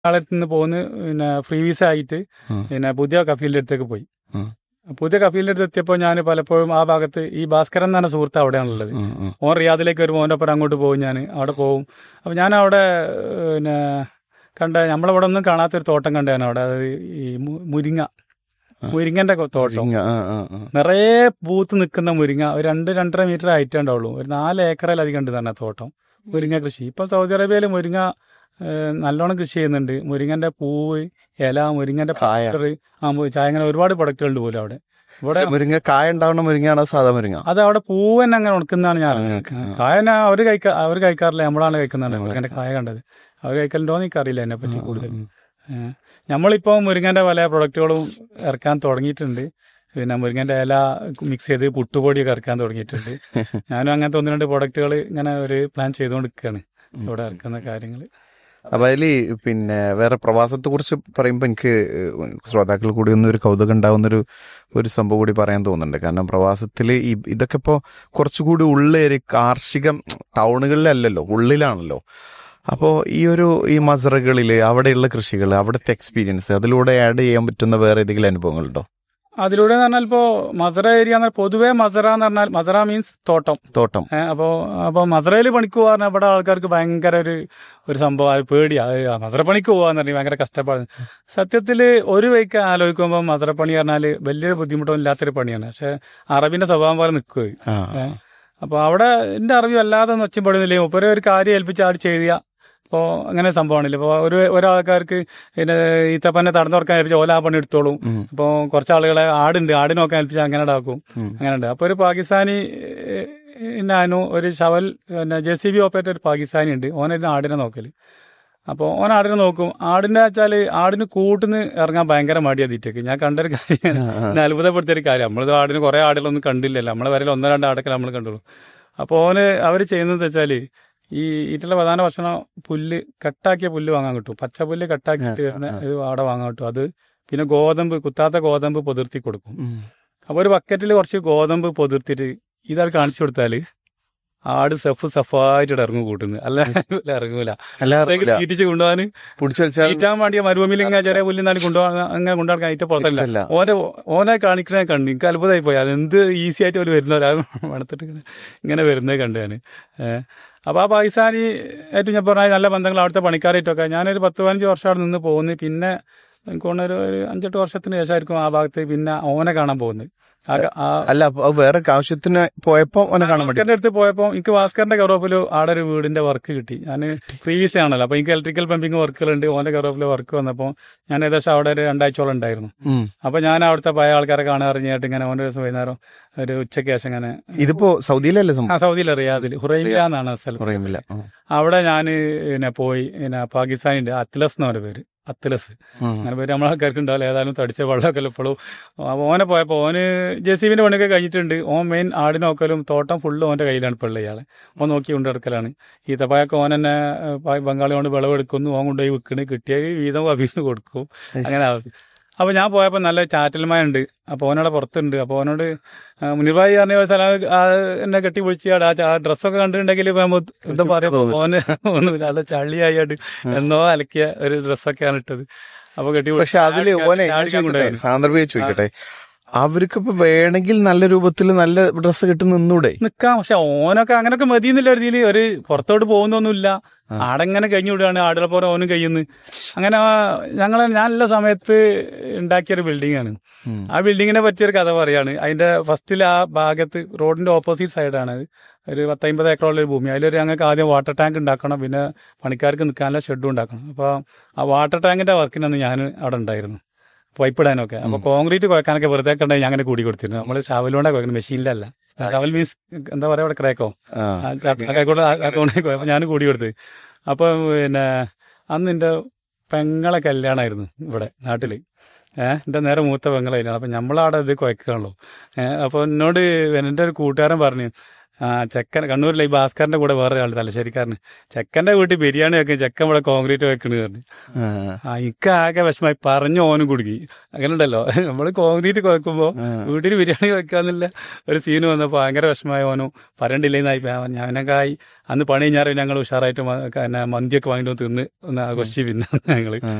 ആളടുത്ത് നിന്ന് പോന്ന് പിന്നെ ഫ്രീ വിസ ആയിട്ട് ഉം. പിന്നെ പുതിയ കഫീലിന്റെ അടുത്തേക്ക് പോയി ഉം. പുതിയ കഫീലിന്റെ അടുത്ത് എത്തിയപ്പോൾ ഞാൻ പലപ്പോഴും ആ ഭാഗത്ത് ഈ ഭാസ്കരൻ എന്ന് പറഞ്ഞ സുഹൃത്ത് അവിടെയാണുള്ളത് ഉം, ഉം. ഓൻ റിയാദിലേക്ക് വരുമ്പോൾ ഓൻ്റെ ഒപ്പം അങ്ങോട്ട് പോകും ഞാൻ അവിടെ പോകും അപ്പം ഞാൻ അവിടെ ഏഹ്, പിന്നെ കണ്ട നമ്മളിവിടെ ഒന്നും കാണാത്തൊരു തോട്ടം കണ്ടു ഞാൻ അവിടെ അതായത് ഈ മു- മുരിങ്ങ മുരിങ്ങന്റെ കൊ- തോട്ടം ഇങ്ങ, ആ, ആ, ആ. നിറയെ പൂത്ത് നിൽക്കുന്ന മുരിങ്ങ ഒരു രണ്ട് രണ്ടര മീറ്റർ ഹൈറ്റ് ഉണ്ടാവുള്ളൂ ഒരു നാല് ഏക്കറിലധികം ഉണ്ട് തന്നെ തോട്ടം മുരിങ്ങ കൃഷി ഇപ്പൊ സൗദി അറേബ്യയിൽ മുരിങ്ങ ഏഹ്, നല്ലോണം കൃഷി ചെയ്യുന്നുണ്ട് മുരിങ്ങന്റെ പൂവ് ഇല മുരിങ്ങന്റെ കായ. പൗഡർ ആ മു- ചായ അങ്ങനെ ഒരുപാട് പ്രൊഡക്റ്റുകളുണ്ട് പോലും അവിടെ ഇവിടെ മുരിങ്ങ കായ ഉണ്ടാവുന്ന മുരിങ്ങയാണോ സാധാ മുരിങ്ങ അത് അവിടെ പൂവ് തന്നെ അങ്ങനെ ഉണക്കുന്നതാണ് ഞാൻ അങ്ങനെ, അറിഞ്ഞത്. കായ തന്നെ അവര് കഴിക്കാ അവര് കഴിക്കാറില്ല നമ്മളാണ് കഴിക്കുന്നതാണ് മുരിങ്ങന്റെ കായ കണ്ടത് അവർ കഴിക്കലുണ്ടോന്ന് എനിക്കറിയില്ല അതിനെ പറ്റി കൂടുതൽ ഉം. ഏഹ്. നമ്മളിപ്പോൾ മുരിങ്ങന്റെ പല പ്രൊഡക്റ്റുകളും ഇറക്കാൻ തുടങ്ങിയിട്ടുണ്ട് പിന്നെ മുരിങ്ങന്റെ ഇല മിക്സ് ചെയ്ത് പുട്ടുപൊടിയൊക്കെ ഇറക്കാൻ തുടങ്ങിയിട്ടുണ്ട് ഞാനും അങ്ങനത്തെ ഒന്ന് രണ്ട് പ്രൊഡക്റ്റുകൾ ഇങ്ങനെ ഒരു പ്ലാൻ ചെയ്തുകൊണ്ടിരിക്കുകയാണ് ഇവിടെ ഇറക്കുന്ന കാര്യങ്ങൾ അപ്പൊ അതില് പിന്നെ വേറെ പ്രവാസത്തെ കുറിച്ച് പറയുമ്പോൾ എനിക്ക് ശ്രോതാക്കൾ കൂടി ഒന്നും ഒരു കൗതുകം ഉണ്ടാവുന്ന ഒരു ഒരു സംഭവം കൂടി പറയാൻ തോന്നുന്നുണ്ട് കാരണം പ്രവാസത്തിൽ ഈ ഇതൊക്കെ ഇപ്പോൾ കുറച്ചുകൂടി ഉള്ളേരി കാർഷിക ടൗണുകളിലല്ലല്ലോ ഉള്ളിലാണല്ലോ അപ്പോൾ ഈ ഒരു ഈ മസറകളിൽ അവിടെയുള്ള കൃഷികൾ അവിടുത്തെ എക്സ്പീരിയൻസ് അതിലൂടെ ആഡ് ചെയ്യാൻ പറ്റുന്ന വേറെ ഏതെങ്കിലും അനുഭവങ്ങളുണ്ടോ അതിലൂടെ എന്ന് പറഞ്ഞാൽ ഇപ്പോൾ മസറ ഏരിയ എന്ന് പറഞ്ഞാൽ പൊതുവേ മസറ എന്ന് പറഞ്ഞാൽ മസറ മീൻസ് തോട്ടം തോട്ടം ഏഹ് അപ്പോ അപ്പൊ മസറയിൽ പണിക്ക് പോകാൻ ഇവിടെ ആൾക്കാർക്ക് ഭയങ്കര ഒരു ഒരു സംഭവം അത് പേടിയാ അത് ആ മസറ പണിക്ക് പോകാന്ന് പറഞ്ഞാൽ ഭയങ്കര കഷ്ടപ്പാട് സത്യത്തിൽ ഒരു വൈക്ക് ആലോചിക്കുമ്പോൾ മസറ പണി പറഞ്ഞാൽ വലിയൊരു ബുദ്ധിമുട്ടൊന്നും ഇല്ലാത്തൊരു പണിയാണ് പക്ഷെ അറബിന്റെ സ്വഭാവം പോലെ നിൽക്കുക ആ, ഏഹ് അപ്പൊ അവിടെ എന്റെ അറിവ് അല്ലാതെ ഒന്നും ഒച്ചയും പടുന്നില്ലേ മുപ്പരെ ഒരു കാര്യം ഏൽപ്പിച്ച് ആട് ചെയ്യുക അപ്പോൾ അങ്ങനെ സംഭവമാണില്ല ഇപ്പോൾ ഒരു ഒരാൾക്കാർക്ക് പിന്നെ ഈത്തപ്പന്നെ തടന്നു തുറക്കാൻ ഏൽപ്പിച്ച ഓല ആ പണി എടുത്തോളും ഉം. ഇപ്പോൾ കുറച്ച് ആളുകളെ ആടുണ്ട് ആട് നോക്കാൻ ഏൽപ്പിച്ചാൽ അങ്ങനെ ഇടാക്കും ഉം. അങ്ങനെ ഉണ്ട് അപ്പോൾ ഒരു പാകിസ്ഥാനി ഞാനു ഒരു ഷവൽ പിന്നെ ജെ സി ബി ഓപ്പറേറ്റർ ഒരു പാകിസ്ഥാനി ഉണ്ട് ഓനായിരുന്നു ആടിനെ നോക്കൽ അപ്പോൾ ഓൻ ആടിനെ നോക്കും ആടിനെ വെച്ചാൽ ആടിന് കൂട്ടുന്ന് ഇറങ്ങാൻ ഭയങ്കര മടിയാ തീറ്റക്ക് ഞാൻ കണ്ടൊരു കാര്യം എന്നെ അത്ഭുതപ്പെടുത്തിയ ഒരു കാര്യം നമ്മളിത് ആടിന് കുറേ ആടുകളൊന്നും കണ്ടില്ലല്ലോ നമ്മളെ വരയിൽ ഒന്നോ രണ്ടോ ആടൊക്കെ നമ്മൾ കണ്ടുള്ളൂ അപ്പോൾ ഓന് അവർ ചെയ്യുന്നത് വെച്ചാൽ ഈ ഈറ്റുള്ള പ്രധാന ഭക്ഷണം പുല്ല് കട്ടാക്കിയ പുല്ല് വാങ്ങാൻ കിട്ടും പച്ച പുല്ല് കട്ടാക്കിയിട്ട് വരുന്ന ഇത് അവിടെ വാങ്ങാൻ കിട്ടും അത് പിന്നെ ഗോതമ്പ് കുത്താത്ത ഗോതമ്പ് പൊതിർത്തി കൊടുക്കും ഉം. അപ്പൊ ഒരു ബക്കറ്റിൽ കുറച്ച് ഗോതമ്പ് പൊതിർത്തിട്ട് ഇതാണ് കാണിച്ചു കൊടുത്താല് ആട് സഫ് സഫായിട്ട് ഇറങ്ങും കൂട്ടുന്നു അല്ല ഇറങ്ങൂല അല്ല അത്രയ്ക്ക് തീറ്റിച്ച് കൊണ്ടുപോകാൻ പിടിച്ചു വെച്ചാൽ തീറ്റാൻ വേണ്ടിയ മരുഭൂമിയിൽ ഇങ്ങനെ ചെറിയ പുല്ലിന്നാലും കൊണ്ടുപോകാൻ അങ്ങനെ കൊണ്ടുപോകാൻ അതിന്റെ പുറത്തല്ല ഇഷ്ടല്ല. ഓനെ ഓനെ കാണിക്കണ കണ്ടു എനിക്ക് അത്ഭുതമായി പോയി അത് എന്ത് ഈസി ആയിട്ട് ഒരു വരുന്നവരാ മണത്തിട്ട് ഇങ്ങനെ ഇങ്ങനെ വരുന്നത് കണ്ടു ഞാൻ ഏഹ് അപ്പൊ ആ പാകിസ്ഥാനി ആയിട്ട് ഞാൻ പറഞ്ഞ നല്ല ബന്ധങ്ങൾ അവിടുത്തെ പണിക്കാരായിട്ടൊക്കെ ഞാനൊരു പത്ത് പതിനഞ്ച് വർഷം അവിടെ നിന്ന് പോകുന്നു പിന്നെ എനിക്ക് തോന്നുന്നു ഒരു ഒരു അഞ്ചെട്ട് വർഷത്തിന് ശേഷമായിരിക്കും ആ ഭാഗത്ത് പിന്നെ ഓനെ കാണാൻ പോകുന്നത് ആ ആ അല്ല അപ്പൊ അത് വേറെ ആവശ്യത്തിന് പോയപ്പോ ഓനെ കാണാൻ വേണ്ടി ഭാസ്കറിന്റെ അടുത്ത് പോയപ്പോൾ എനിക്ക് ഭാസ്കറിന്റെ കറോപ്പിൽ ആടെ ഒരു വീടിന്റെ വർക്ക് കിട്ടി ഞാൻ ഫ്രീ വിസ ആണല്ലോ അപ്പൊ എനിക്ക് ഇലക്ട്രിക്കൽ പമ്പിങ് വർക്കുകളുണ്ട് ഓന്റെ കറോപ്പിൽ വർക്ക് വന്നപ്പോൾ ഞാൻ ഏകദേശം അവിടെ ഒരു രണ്ടാഴ്ചയോളം ഉണ്ടായിരുന്നു ഉം. അപ്പൊ ഞാൻ അവിടുത്തെ പഴയ ആൾക്കാരെ കാണാറിഞ്ഞായിട്ട് ഇങ്ങനെ ഓൻ്റെ ദിവസം വൈകുന്നേരം ഒരു ഉച്ചയ്ക്ക് ശേഷം ഇങ്ങനെ ഇതിപ്പോ സൗദിയിലല്ലേ ആ സംഭവം സൗദിയിലെ റിയാദിൽ ഹുറൈമില എന്നാണ് ആ സ്ഥലം പറയുമില്ല അവിടെ ഞാൻ പിന്നെ പോയി പിന്നെ പാകിസ്ഥാനിന്റെ അത്ലസ് എന്ന് പറഞ്ഞ പേര് അത്ലസ് അങ്ങനെ പേര് നമ്മളെ ആൾക്കാർക്ക് ഉണ്ടാവില്ല ഏതായാലും തടിച്ച വെള്ളമൊക്കെ ഇപ്പോഴും അപ്പോൾ ഓനെ പോയപ്പോൾ ഓന് ജെ സി ബിന്റെ പണിയൊക്കെ കഴിഞ്ഞിട്ടുണ്ട് ഓൻ മെയിൻ ആടി നോക്കലും തോട്ടം ഫുള്ള് ഓന്റെ കയ്യിലാണ് ഇപ്പോൾ ഉള്ളത് ഇയാളെ ഓൻ നോക്കി കൊണ്ട് നടക്കലാണ് ഈ തപ്പായൊക്കെ ഓൻ തന്നെ ഏഹ്, പ- ബംഗാളി കൊണ്ട് വിളവെടുക്കുന്നു ഓൻ കൊണ്ടുപോയി വിൽക്കണ് കിട്ടിയ വീതം അഭിന് കൊടുക്കും അങ്ങനെ അവസ്ഥ അപ്പൊ ഞാൻ പോയപ്പോൾ നല്ല ചാറ്റൽമയുണ്ട് അപ്പോൾ ഓനോടെ പുറത്തുണ്ട് അപ്പോൾ ഓനോട് ആ, മുനിർഭായി പറഞ്ഞ ഒരു സ്ഥലം ആ, എന്നെ കെട്ടി പൊളിച്ചാട് ആ ചാ- ഡ്രസ്സൊക്കെ കണ്ടിട്ടുണ്ടെങ്കിൽ ഇപ്പൊ നമ്മ എന്താ പറയാ ഓന് ഒന്നുമില്ല നല്ല ചള്ളിയായിട്ട് എന്നോ അലക്കിയ ഒരു ഡ്രസ്സൊക്കെയാണ് ഇട്ടത് അപ്പൊ കെട്ടി പക്ഷെ അതില് ഓനെ ഞാൻ ചോദിക്കട്ടെ സാന്ദർഭിക ചോദിക്കട്ടെ അവർക്ക് ഇപ്പൊ വേണമെങ്കിൽ നല്ല രൂപത്തിൽ നല്ല ഡ്രസ്സ് കിട്ടി നിന്നൂടെ നിക്കാം പക്ഷെ ഓനൊക്കെ അങ്ങനൊക്കെ മതിയെന്നില്ല ഒരു രീതിയിൽ ഒരു പുറത്തോട്ട് പോകുന്നൊന്നുമില്ല ആടെങ്ങനെ കഴിഞ്ഞു വിടുകയാണ് ആടുകളെ പോലെ ഓനും കഴിയുന്നു അങ്ങനെ ഞങ്ങൾ ഞാനുള്ള സമയത്ത് ഉണ്ടാക്കിയൊരു ബിൽഡിംഗ് ആണ് ഉം. ആ ബിൽഡിങ്ങിനെ പറ്റിയൊരു കഥ പറയാണ് അതിന്റെ ഫസ്റ്റിൽ ആ ഭാഗത്ത് റോഡിന്റെ ഓപ്പോസിറ്റ് സൈഡാണ് അത് ഒരു പത്തമ്പത് ഏക്കറുള്ള ഒരു ഭൂമി അതിലൊരു ഞങ്ങൾക്ക് ആദ്യം വാട്ടർ ടാങ്ക് ഉണ്ടാക്കണം പിന്നെ പണിക്കാർക്ക് നിൽക്കാനുള്ള ഷെഡും ഉണ്ടാക്കണം അപ്പോൾ ആ വാട്ടർ ടാങ്കിന്റെ വർക്കിനന്ന് ഞാൻ അവിടെ ഉണ്ടായിരുന്നു പൈപ്പ് ഇടാനൊക്കെ അപ്പൊ കോൺക്രീറ്റ് കുഴക്കാനൊക്കെ വെറുതെ കണ്ട ഞാൻ അങ്ങനെ കൂടി കൊടുത്തിരുന്നു നമ്മൾ ഷവലുകൊണ്ടാണ് കുഴക്കുന്നത് മെഷീനിലല്ല ഷവൽ മീൻസ് എന്താ പറയാ അവിടെ ക്രേക്കോ ആ. ആയിക്കോട്ടെ അതുകൊണ്ട് ഞാൻ കൂടി കൊടുത്ത് അപ്പൊ പിന്നെ അന്ന് എന്റെ പെങ്ങളെ കല്യാണമായിരുന്നു ഇവിടെ നാട്ടില് ഏഹ് എന്റെ നേരെ മൂത്ത പെങ്ങളെ കല്യാണം അപ്പൊ നമ്മളവിടെ ഇത് കുഴക്കുകയാണല്ലോ ഏഹ് അപ്പൊ എന്നോട് എൻ്റെ ഒരു കൂട്ടുകാരൻ പറഞ്ഞു ആ ചെക്കൻ കണ്ണൂരിലെ ഈ ഭാസ്കറിന്റെ കൂടെ വേറെ ആൾ തലശ്ശേരിക്കാരന് ചെക്കന്റെ വീട്ടിൽ ബിരിയാണി വെക്കും ചെക്കൻ ഇവിടെ കോൺക്രീറ്റ് വെക്കണ് പറഞ്ഞു ആ എനിക്ക് ആകെ വിഷമായി പറഞ്ഞു ഓനും കുടുങ്ങി അങ്ങനെ ഉണ്ടല്ലോ നമ്മള് കോൺക്രീറ്റ് വെക്കുമ്പോ വീട്ടിൽ ബിരിയാണി വെക്കാന്നില്ല ഒരു സീന് വന്നപ്പോ ഭയങ്കര വിഷമായി ഓനും പറയണ്ടില്ലേന്നായി ഞാനൊക്കെ ആയി അന്ന് പണി കഴിഞ്ഞാൽ ഞങ്ങൾ ഉഷാറായിട്ട് മ- പിന്നെ മന്തിയൊക്കെ വാങ്ങിട്ട് വന്ന് തിന്ന് ഒന്ന് ആഘോഷിച്ച് പിന്നെ ഞങ്ങള്